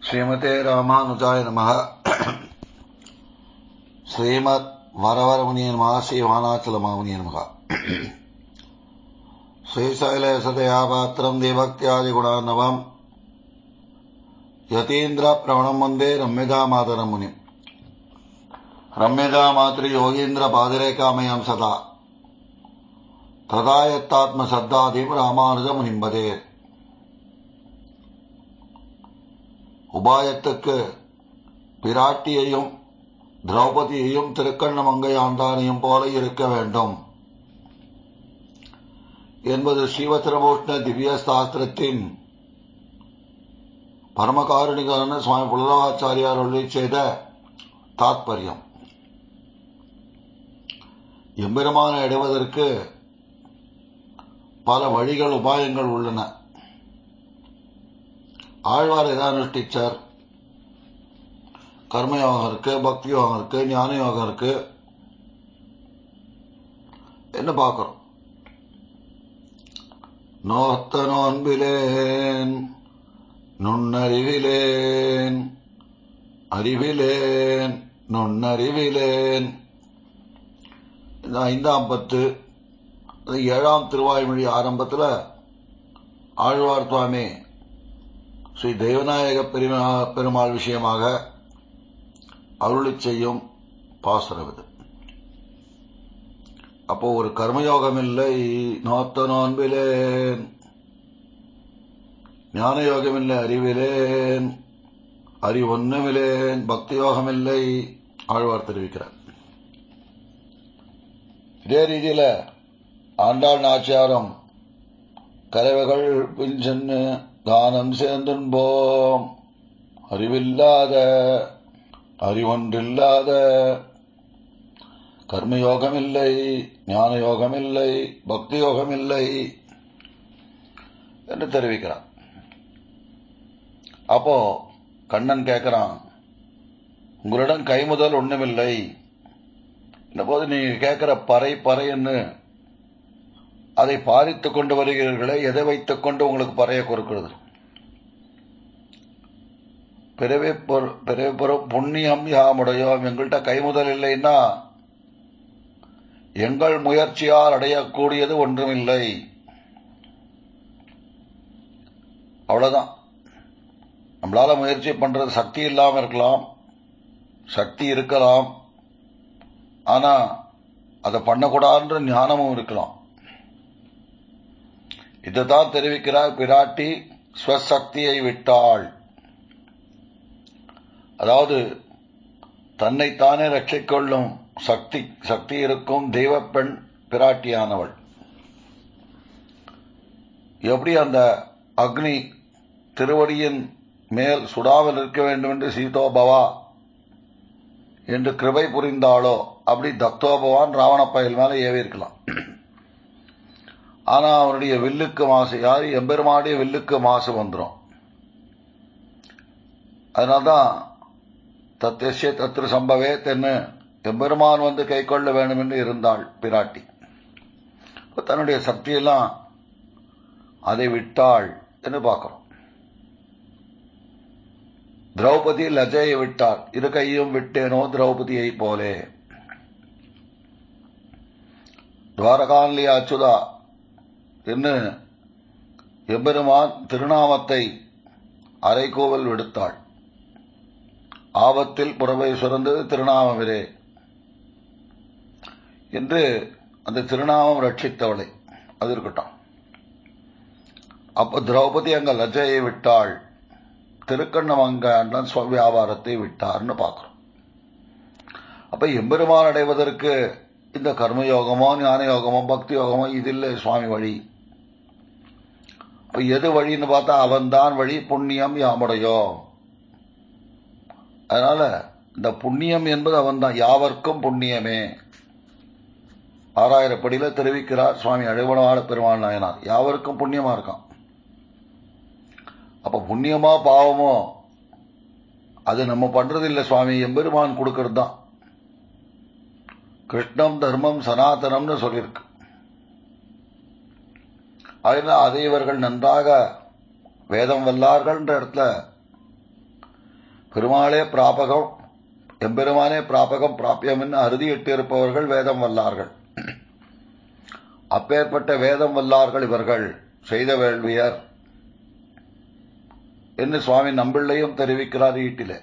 ஸ்ரீமதே ராமானுஜாய நம ஸ்ரீமத் வரவரமுனிய நம ஸ்ரீ வானாச்சல மாமுனிய நம ஸ்ரீசைலேசதயாபாத்திரம் தேபக்தியாதிகுணார்ணவம் யதீந்திர பிரவணம் வந்தே ரம்யதா மாதரம் முனி ரம்யதா மாத்ரி யோகீந்திர பாதிரேகாமயம் சதா ததாயத்தாத்ம சத்தாதீம் ராமானுஜ முனிம்பதே உபாயத்துக்கு பிராட்டியையும் திரௌபதியையும் திருக்கண்ணமங்கை ஆண்டானையும் போல இருக்க வேண்டும் என்பது ஸ்ரீவத்திரபூஷ்ண திவ்ய சாஸ்திரத்தின் பரமகாருணிகான சுவாமி புலராச்சாரியார் ஒளி செய்த தாத்பரியம் எம்பெருமான அடைவதற்கு பல வழிகள் உபாயங்கள் உள்ளன ஆழ்வார் எதை அனுஷ்டிச்சார் கர்மயோகம் இருக்கு பக்தி யோகம் இருக்கு ஞான யோகம் இருக்கு என்ன பார்க்கிறோம் நோத்த நோன்பிலேன் நுண்ணறிவிலேன் அறிவிலேன் நுண்ணறிவிலேன் இந்த ஐந்தாம் பத்து ஏழாம் திருவாய்மொழி ஆரம்பத்தில் ஆழ்வார் சுவாமி ஸ்ரீ தெய்வநாயக பெருமாள் விஷயமாக அருளி செய்யும் பாசுரம் இது அப்போ ஒரு கர்மயோகம் இல்லை நோத்த நோன்பிலேன் ஞான யோகம் இல்லை அறிவிலேன் அறிவொன்னுமில்லேன் பக்தி யோகம் இல்லை ஆழ்வார் தெரிவிக்கிறார் இதே ரீதியில ஆண்டாள் நாச்சியாரம் கலவைகள் பின் சென்று தானம் சேர்ந்துன்போம் அறிவில்லாத அறிவொன்றில்லாத கர்மயோகமில்லை ஞான யோகமில்லை பக்தி யோகமில்லை என்று தெரிவிக்கிறான் அப்போ கண்ணன் கேட்கிறான் உங்களிடம் கைமுதல் ஒண்ணுமில்லை இந்த போது நீங்க கேட்கிற பறை பறைன்னு அதை பாதித்துக் கொண்டு வருகிறீர்களே எதை வைத்துக் கொண்டு உங்களுக்கு பறைய கொடுக்கிறது பிறவே பிறவே புண்ணியம் யாமுடையோம் எங்கள்கிட்ட கைமுதல் இல்லைன்னா எங்கள் முயற்சியால் அடையக்கூடியது ஒன்றுமில்லை அவ்வளவுதான் நம்மளால முயற்சி பண்றது சக்தி இல்லாம இருக்கலாம் சக்தி இருக்கலாம் ஆனா அதை பண்ணக்கூடாதுன்ற ஞானமும் இருக்கலாம் இதுதான் தெரிவிக்கிறார் பிராட்டி ஸ்வசக்தியை விட்டாள் அதாவது தன்னைத்தானே ரட்சிக்கொள்ளும் சக்தி சக்தி இருக்கும் தெய்வ பெண் பிராட்டியானவள் எப்படி அந்த அக்னி திருவடியின் மேல் சுடாமல் இருக்க வேண்டும் என்று சீதோபவா என்று கிருபை புரிந்தாளோ அப்படி தத்தோபவான் ராவண பயல் மேல ஏவி இருக்கலாம் ஆனா அவருடைய வில்லுக்கு மாசு யாரு எம்பெருமாடைய வில்லுக்கு மாசு வந்துடும் அதனால்தான் தத்திய தத்திர சம்பவே தென்னு எம்பெருமான் வந்து கை கொள்ள வேண்டும் என்று இருந்தாள் பிராட்டி தன்னுடைய சக்தியெல்லாம் அதை விட்டாள் என்று பார்க்கிறோம் திரௌபதி லஜையை விட்டார் இரு கையும் விட்டேனோ திரௌபதியை போலே துவாரகான்லி அச்சுதா என்று எம்பெருமான் திருநாமத்தை அரைகோவல் விடுத்தாள் ஆபத்தில் புறவை சுரந்தது திருநாமவிரே என்று அந்த திருநாமம் ரட்சித்தவளை அது இருக்கட்டும் அப்ப திரௌபதி அங்க லஜையை விட்டாள் திருக்கண்ணமங்க அண்ணன் வியாபாரத்தை விட்டார்னு பார்க்கிறோம் அப்ப எம்பெருமான் அடைவதற்கு இந்த கர்மயோகமோ ஞான யோகமோ பக்தி யோகமோ இது இல்லை சுவாமி வழி இப்ப எது வழின்னு பார்த்தா அவன்தான் வழி புண்ணியம் யாமுடையோ அதனால இந்த புண்ணியம் என்பது அவன்தான் யாவர்க்கும் புண்ணியமே ஆறாயிரப்படியில தெரிவிக்கிறார் சுவாமி அழுவனவாள பெருமாள் நாயனார் யாவருக்கும் புண்ணியமா இருக்கான் அப்ப புண்ணியமா பாவமோ அது நம்ம பண்றது இல்ல சுவாமி எம்பெருமான் கொடுக்கறது தான் கிருஷ்ணம் தர்மம் சனாதனம்னு சொல்லியிருக்கு அதனால் அதை இவர்கள் நன்றாக வேதம் வல்லார்கள்ன்ற இடத்துல பெருமாளே பிராபகம் எம்பெருமானே பிராபகம் பிராபியம் என்று அறுதியிட்டு இருப்பவர்கள் வேதம் வல்லார்கள் அப்பேற்பட்ட வேதம் வல்லார்கள் இவர்கள் செய்த வேள்வியர் என்று சுவாமி நம்பிள்ளையும் தெரிவிக்கிறார் ஈட்டிலே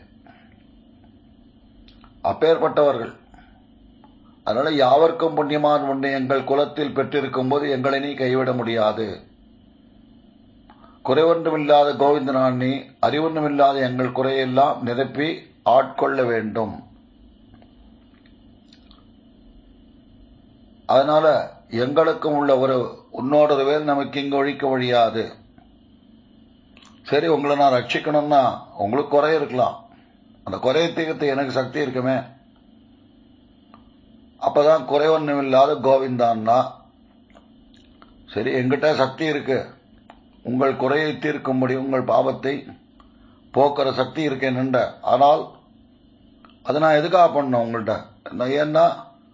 அப்பேற்பட்டவர்கள் அதனால யாவர்க்கும் புண்ணியமான் உன்னை எங்கள் குலத்தில் பெற்றிருக்கும் போது எங்களை நீ கைவிட முடியாது குறைவொன்றுமில்லாத கோவிந்தனான் நீ அறிவொன்றுமில்லாத எங்கள் குறையெல்லாம் நிரப்பி ஆட்கொள்ள வேண்டும் அதனால எங்களுக்கும் உள்ள ஒரு உன்னோட வேல் நமக்கு இங்கு ஒழிக்க முடியாது சரி உங்களை நான் ரட்சிக்கணும்னா உங்களுக்கு குறை இருக்கலாம் அந்த குறையை தீர்த்து எனக்கு சக்தி இருக்குமே அப்பதான் குறை ஒன்றும் இல்லாத கோவிந்தான்னா சரி எங்கிட்ட சக்தி இருக்கு உங்கள் குறையை தீர்க்கும்படி உங்கள் பாவத்தை போக்குற சக்தி இருக்கேன் நின்ற ஆனால் அதை நான் எதுக்காக பண்ணணும் உங்கள்கிட்ட ஏன்னா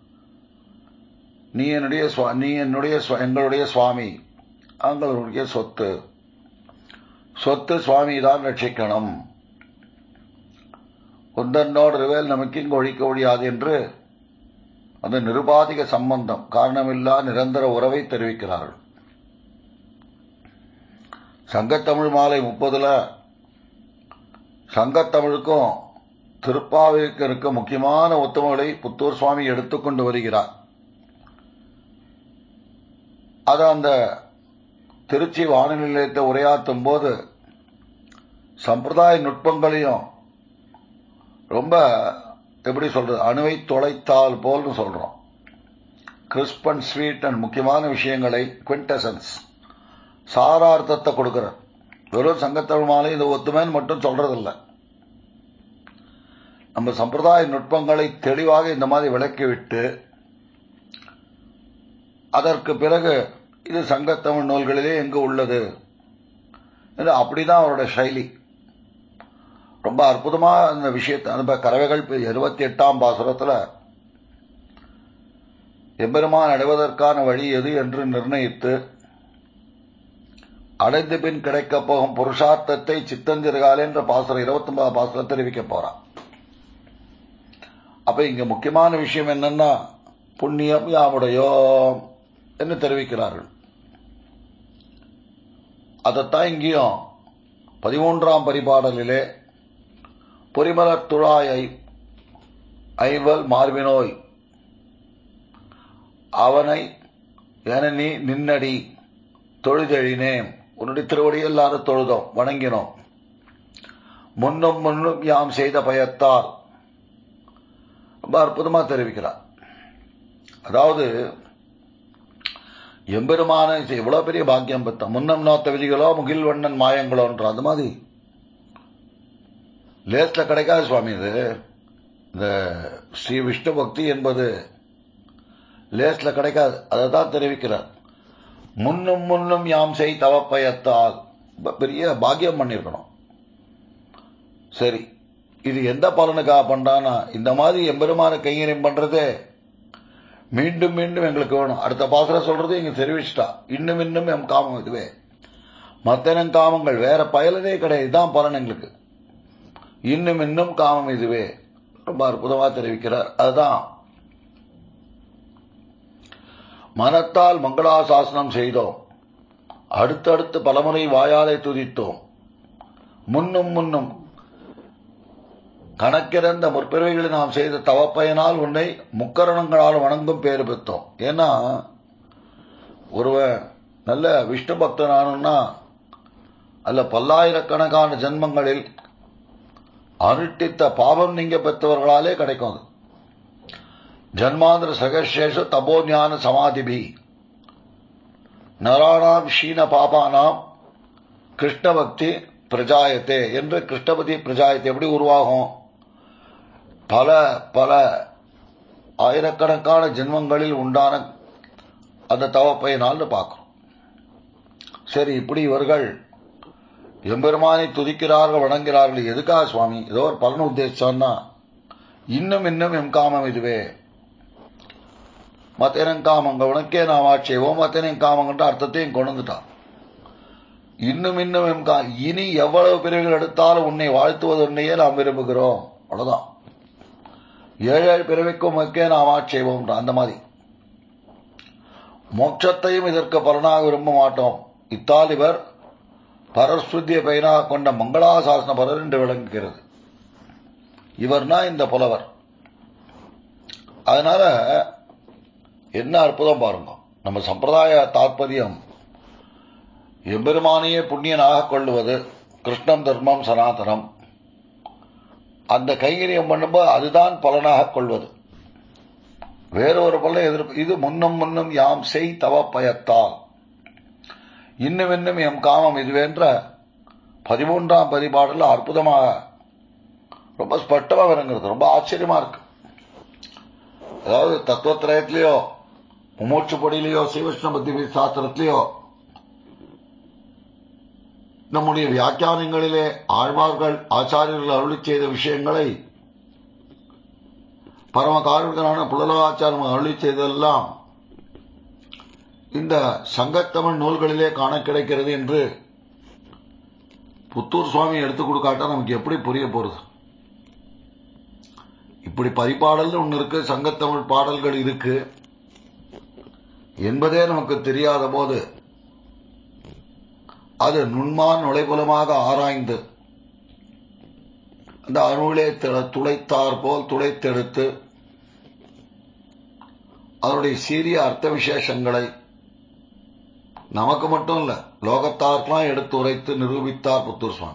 நீ என்னுடைய நீ என்னுடைய எங்களுடைய சுவாமி எங்களுடைய சொத்து சொத்து சுவாமி தான் ரட்சிக்கணும் உந்தன்னோடு வேல் நமக்கு இங்கு ஒழிக்க முடியாது என்று அந்த நிருபாதிக சம்பந்தம் காரணமில்லா நிரந்தர உறவை தெரிவிக்கிறார்கள் சங்கத்தமிழ் மாலை முப்பதுல சங்கத்தமிழுக்கும் திருப்பாவிற்கு இருக்க முக்கியமான ஒத்துமைகளை புத்தூர் சுவாமி எடுத்துக்கொண்டு வருகிறார் அது அந்த திருச்சி வானொலி நிலையத்தை உரையாற்றும் போது சம்பிரதாய நுட்பங்களையும் ரொம்ப எப்படி சொல்றது அணுவை தொலைத்தால் போல்னு சொல்றோம் கிறிஸ்ப் அண்ட் ஸ்வீட் அண்ட் முக்கியமான விஷயங்களை குவிண்டசன்ஸ் சாரார்த்தத்தை கொடுக்கிற வெறும் சங்கத்தமிழ் மாலை இந்த ஒத்துமைன்னு மட்டும் சொல்றதில்ல நம்ம சம்பிரதாய நுட்பங்களை தெளிவாக இந்த மாதிரி விளக்கிவிட்டு அதற்கு பிறகு இது சங்கத்தமிழ் நூல்களிலே எங்கு உள்ளது அப்படிதான் அவரோட சைலி ரொம்ப அற்புதமா அந்த விஷயத்தை அந்த கறவைகள் இருபத்தி எட்டாம் பாசுரத்துல எம்பெருமான் அடைவதற்கான வழி எது என்று நிர்ணயித்து அடைந்த பின் கிடைக்கப் போகும் புருஷார்த்தத்தை சித்தஞ்சிறுகால் என்ற பாசுரம் இருபத்தி ஒன்பதாம் பாசுரம் தெரிவிக்க போறான் அப்ப இங்க முக்கியமான விஷயம் என்னன்னா புண்ணியம் யாமுடையோம் என்று தெரிவிக்கிறார்கள் அதைத்தான் இங்கேயும் பதிமூன்றாம் பரிபாடலிலே பொறிமலர் துழாயை ஐவல் மார்பினோய் அவனை என நீ நின்னடி தொழுதெழினேன் உன்னுடைய திருவடி எல்லாரும் தொழுதோம் வணங்கினோம் முன்னும் முன்னும் யாம் செய்த பயத்தால் ரொம்ப அற்புதமா தெரிவிக்கிறார் அதாவது எம்பெருமான எவ்வளவு பெரிய பாக்கியம் பெற்ற முன்னம் நோத்த விதிகளோ முகில் வண்ணன் மாயங்களோன்ற அந்த மாதிரி லேஸ்ல கிடைக்காது சுவாமி இது இந்த ஸ்ரீ விஷ்ணு பக்தி என்பது லேஸ்ல கிடைக்காது அதை தான் தெரிவிக்கிறார் முன்னும் முன்னும் யாம் செய் தவப்பயத்தால் பெரிய பாக்கியம் பண்ணிருக்கணும் சரி இது எந்த பலனுக்காக பண்றானா இந்த மாதிரி எம்பெருமான கைங்கரியம் பண்றதே மீண்டும் மீண்டும் எங்களுக்கு வேணும் அடுத்த பாசுரம் சொல்றது இங்க தெரிவிச்சிட்டா இன்னும் இன்னும் எம் காமம் இதுவே மத்தனம் காமங்கள் வேற பயலனே கிடையாது இதுதான் பலன் எங்களுக்கு இன்னும் இன்னும் காமம் இதுவே ரொம்ப அற்புதமா தெரிவிக்கிறார் அதுதான் மனத்தால் மங்களாசாசனம் செய்தோம் அடுத்தடுத்து பலமுறை வாயாலை துதித்தோம் முன்னும் முன்னும் கணக்கிறந்த முற்பிறவைகளில் நாம் செய்த தவப்பயனால் உன்னை முக்கரணங்களால் வணங்கும் பேறு பெற்றோம் ஏன்னா ஒருவன் நல்ல விஷ்ணு பக்தனானுன்னா அல்ல பல்லாயிரக்கணக்கான ஜென்மங்களில் அனுட்டித்த பாவம் நீங்க பெற்றவர்களாலே கிடைக்கும் அது ஜன்மாந்திர சகசேஷ தபோ ஞான சமாதிபி நராணாம் ஷீன பாபானாம் கிருஷ்ண பக்தி பிரஜாயத்தே என்று கிருஷ்ணபதி பிரஜாயத்தை எப்படி உருவாகும் பல பல ஆயிரக்கணக்கான ஜென்மங்களில் உண்டான அந்த தவப்பயனால் பார்க்கிறோம் சரி இப்படி இவர்கள் எம்பெருமானை துதிக்கிறார்கள் வணங்குகிறார்கள் எதுக்காக சுவாமி ஏதோ ஒரு பலன் உத்தேசம்னா இன்னும் இன்னும் எம் காமம் இதுவே மத்தனம் காமங்க உனக்கே நாம் ஆட்சேவோம் மத்தனம் காமங்கன்ற அர்த்தத்தையும் கொண்டு வந்துட்டான் இன்னும் இன்னும் எம் கா- இனி எவ்வளவு பிறவிகள் எடுத்தாலும் உன்னை வாழ்த்துவது உன்னையே நாம் விரும்புகிறோம் அவ்வளவுதான் ஏழு ஏழு பிறவிக்கும் மக்கே நாம் ஆட்சேபம் அந்த மாதிரி மோட்சத்தையும் இதற்கு பலனாக விரும்ப மாட்டோம் இத்தால் இவர் பரஸ்ருத்திய பெயராக கொண்ட மங்களாசாசன பரர் என்று விளங்குகிறது இவர்னா இந்த புலவர் அதனால என்ன அற்புதம் பாருங்க நம்ம சம்பிரதாய தாற்பயம் எம்பெருமானையே புண்ணியனாக கொள்ளுவது கிருஷ்ணம் தர்மம் சனாதனம் அந்த கைங்கரியம் பண்ணும்போது அதுதான் பலனாக கொள்வது வேறொரு பலனை எதிர்ப்பு இது முன்னும் முன்னும் யாம் செய் தவ பயத்தால் இன்னும் இன்னும் எம் காமம் இதுவென்ற பதிமூன்றாம் பதிபாடல அற்புதமாக ரொம்ப ஸ்பஷ்டமா விளங்குறது ரொம்ப ஆச்சரியமா இருக்கு அதாவது தத்துவத்திரயத்திலேயோ மும்மூச்சு பொடியிலேயோ சிவகிருஷ்ண பக்தி சாஸ்திரத்திலேயோ நம்முடைய வியாக்கியானங்களிலே ஆழ்வார்கள் ஆச்சாரியர்கள் அருளி செய்த விஷயங்களை பரம காரணனான புலலாச்சாரம் அருளி செய்ததெல்லாம் இந்த சங்கத்தமிழ் நூல்களிலே காண கிடைக்கிறது என்று புத்தூர் சுவாமி எடுத்துக் கொடுக்காட்டா நமக்கு எப்படி புரிய போறது இப்படி பரிபாடல் ஒன்று இருக்கு சங்கத்தமிழ் பாடல்கள் இருக்கு என்பதே நமக்கு தெரியாத போது அது நுண்மான் நுழைபுலமாக ஆராய்ந்து அந்த அருளே துளைத்தார் போல் துளைத்தெடுத்து அதனுடைய சீரிய அர்த்த விசேஷங்களை நமக்கு மட்டும் இல்ல லோகத்தாருக்கெல்லாம் எடுத்து உரைத்து நிரூபித்தார் புத்தூர் சுவாமி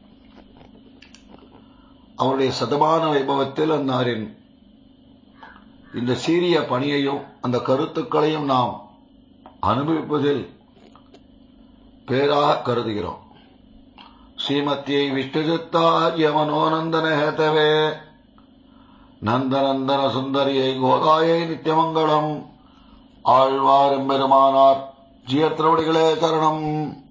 அவருடைய சதமான வைபவத்தில் அன்னாரின் இந்த சீரிய பணியையும் அந்த கருத்துக்களையும் நாம் அனுபவிப்பதில் பேராக கருதுகிறோம் ஸ்ரீமத்தியை விஷ்ணுஜித்தாரிய மனோநந்தன ஹேதவே நந்தநந்தன சுந்தரியை கோதாயை நித்தியமங்கலம் ஆழ்வார் எம்பெருமானார் ஜியத்திரவடிகளே சரணம்